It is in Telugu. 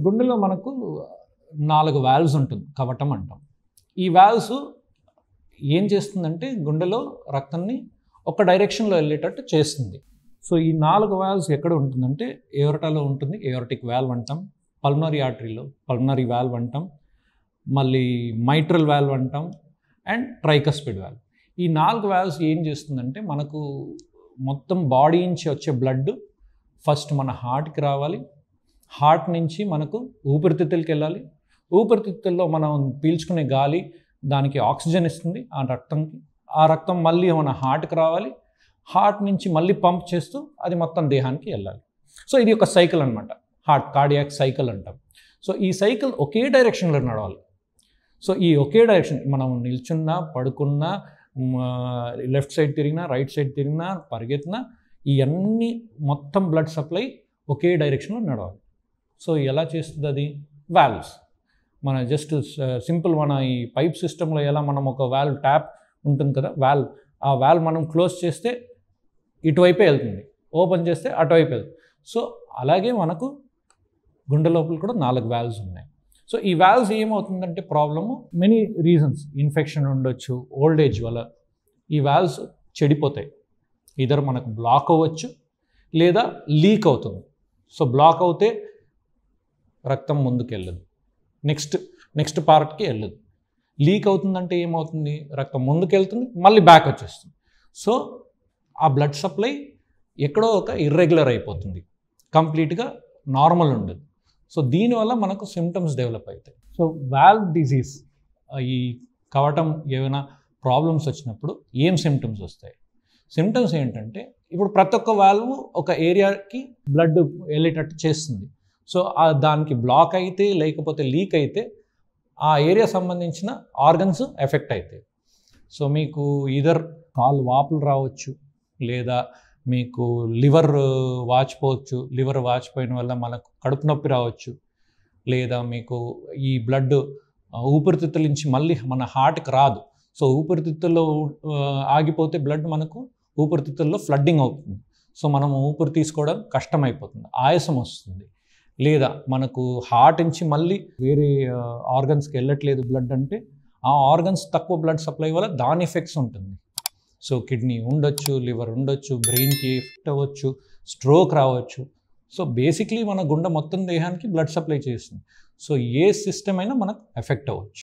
గుండెలో మనకు నాలుగు వాల్వ్స్ ఉంటుంది కవటం అంటాం ఈ వాల్వ్స్ ఏం చేస్తుందంటే గుండెలో రక్తాన్ని ఒక డైరెక్షన్లో వెళ్ళేటట్టు చేస్తుంది సో ఈ నాలుగు వాల్వ్స్ ఎక్కడ ఉంటుందంటే ఏవరటాలో ఉంటుంది ఏవరటిక్ వాల్వ్ అంటాం పల్మనరీ ఆర్టరీలో పల్మనరీ వాల్వ్ అంటాం మళ్ళీ మైట్రల్ వాల్వ్ అంటాం అండ్ ట్రైకస్పిడ్ వాల్వ్ ఈ నాలుగు వాల్వ్స్ ఏం చేస్తుందంటే మనకు మొత్తం బాడీ నుంచి వచ్చే బ్లడ్ ఫస్ట్ మన హార్ట్కి రావాలి హార్ట్ నుంచి మనకు ఊపిరితిత్తులకి వెళ్ళాలి ఊపిరితిత్తుల్లో మనం పీల్చుకునే గాలి దానికి ఆక్సిజన్ ఇస్తుంది ఆ రక్తంకి ఆ రక్తం మళ్ళీ మన హార్ట్కి రావాలి హార్ట్ నుంచి మళ్ళీ పంప్ చేస్తూ అది మొత్తం దేహానికి వెళ్ళాలి సో ఇది ఒక సైకిల్ అనమాట హార్ట్ కార్డియాక్ సైకిల్ అంటాం సో ఈ సైకిల్ ఒకే డైరెక్షన్లో నడవాలి సో ఈ ఒకే డైరెక్షన్ మనం నిల్చున్నా పడుకున్నా లెఫ్ట్ సైడ్ తిరిగినా రైట్ సైడ్ తిరిగినా పరిగెత్తినా ఇవన్నీ మొత్తం బ్లడ్ సప్లై ఒకే డైరెక్షన్లో నడవాలి సో ఎలా చేస్తుంది అది వాల్వ్స్ మన జస్ట్ సింపుల్ మన ఈ పైప్ సిస్టంలో ఎలా మనం ఒక వాల్వ్ ట్యాప్ ఉంటుంది కదా వాల్వ్ ఆ వాల్వ్ మనం క్లోజ్ చేస్తే ఇటువైపే వెళ్తుంది ఓపెన్ చేస్తే అటువైపు వెళ్తుంది సో అలాగే మనకు గుండె లోపల కూడా నాలుగు వాల్వ్స్ ఉన్నాయి సో ఈ వాల్వ్స్ ఏమవుతుందంటే ప్రాబ్లము మెనీ రీజన్స్ ఇన్ఫెక్షన్ ఉండొచ్చు ఓల్డ్ ఏజ్ వల్ల ఈ వాల్వ్స్ చెడిపోతాయి ఇద్దరు మనకు బ్లాక్ అవ్వచ్చు లేదా లీక్ అవుతుంది సో బ్లాక్ అవుతే రక్తం ముందుకు వెళ్ళదు నెక్స్ట్ నెక్స్ట్ పార్ట్కి వెళ్ళదు లీక్ అవుతుందంటే ఏమవుతుంది రక్తం ముందుకు వెళ్తుంది మళ్ళీ బ్యాక్ వచ్చేస్తుంది సో ఆ బ్లడ్ సప్లై ఎక్కడో ఒక ఇర్రెగ్యులర్ అయిపోతుంది కంప్లీట్గా నార్మల్ ఉండదు సో దీనివల్ల మనకు సిమ్టమ్స్ డెవలప్ అవుతాయి సో వాల్వ్ డిజీజ్ ఈ కవటం ఏమైనా ప్రాబ్లమ్స్ వచ్చినప్పుడు ఏం సిమ్టమ్స్ వస్తాయి సిమ్టమ్స్ ఏంటంటే ఇప్పుడు ప్రతి ఒక్క వాల్వ్ ఒక ఏరియాకి బ్లడ్ వెళ్ళేటట్టు చేస్తుంది సో ఆ దానికి బ్లాక్ అయితే లేకపోతే లీక్ అయితే ఆ ఏరియా సంబంధించిన ఆర్గన్స్ ఎఫెక్ట్ అవుతాయి సో మీకు ఇదర్ కాలు వాపులు రావచ్చు లేదా మీకు లివర్ వాచిపోవచ్చు లివర్ వాచిపోయిన వల్ల మనకు కడుపు నొప్పి రావచ్చు లేదా మీకు ఈ బ్లడ్ ఊపిరితిత్తుల నుంచి మళ్ళీ మన హార్ట్కి రాదు సో ఊపిరితిత్తుల్లో ఆ, ఆగిపోతే బ్లడ్ మనకు ఊపిరితిత్తుల్లో ఫ్లడ్డింగ్ అవుతుంది సో మనం ఊపిరి తీసుకోవడం కష్టమైపోతుంది ఆయాసం వస్తుంది లేదా మనకు హార్ట్ నుంచి మళ్ళీ వేరే ఆర్గన్స్కి వెళ్ళట్లేదు బ్లడ్ అంటే ఆ ఆర్గన్స్ తక్కువ బ్లడ్ సప్లై వల్ల దాని ఎఫెక్ట్స్ ఉంటుంది సో కిడ్నీ ఉండొచ్చు లివర్ ఉండొచ్చు బ్రెయిన్కి ఎఫెక్ట్ అవ్వచ్చు స్ట్రోక్ రావచ్చు సో బేసిక్లీ మన గుండె మొత్తం దేహానికి బ్లడ్ సప్లై చేస్తుంది సో ఏ సిస్టమ్ అయినా మనకు ఎఫెక్ట్ అవ్వచ్చు